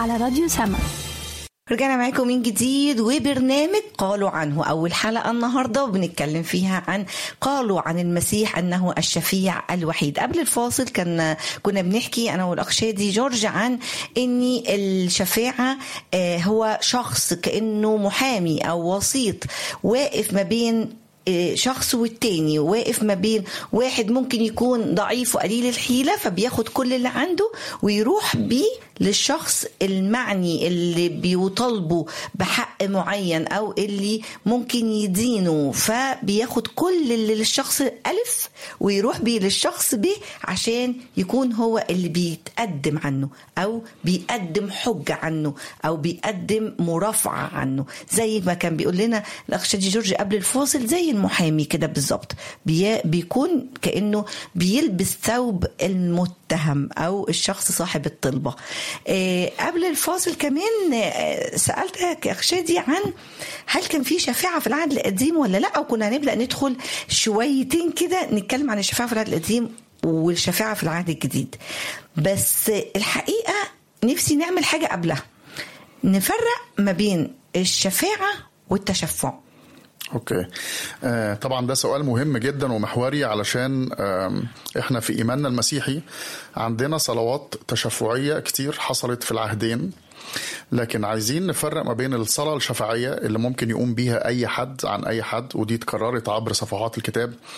على راديو سما رجعنا معاكم من جديد وبرنامج قالوا عنه أول حلقة النهاردة وبنتكلم فيها عن قالوا عن المسيح أنه الشفيع الوحيد قبل الفاصل كان كنا بنحكي أنا والأخ شادي جورج عن أن الشفاعة آه، هو شخص كأنه محامي أو وسيط واقف ما بين آه، شخص والتاني واقف ما بين واحد ممكن يكون ضعيف وقليل الحيلة فبياخد كل اللي عنده ويروح بيه للشخص المعني اللي بيطالبه بحق معين او اللي ممكن يدينه فبياخد كل اللي للشخص الف ويروح بيه للشخص ب عشان يكون هو اللي بيتقدم عنه او بيقدم حجة عنه او بيقدم مرافعة عنه زي ما كان بيقول لنا الاخ شادي جورج قبل الفاصل زي المحامي كده بالظبط بي كان كانه بيلبس ثوب المتهم او الشخص صاحب الطلبه آه، قبل الفاصل كمان آه، سالتك يا اخ شادي عن هل كان في شفاعه في العهد القديم ولا لا وكنا هنبدا ندخل شويتين كده نتكلم عن الشفاعه في العهد القديم والشفاعه في العهد الجديد بس الحقيقه نفسي نعمل حاجه قبلها نفرق ما بين الشفاعه والتشفع اوكي آه طبعا ده سؤال مهم جدا ومحوري علشان آه احنا في ايماننا المسيحي عندنا صلوات تشفعيه كتير حصلت في العهدين لكن عايزين نفرق ما بين الصلاه الشفاعيه اللي ممكن يقوم بيها اي حد عن اي حد ودي اتكررت عبر صفحات الكتاب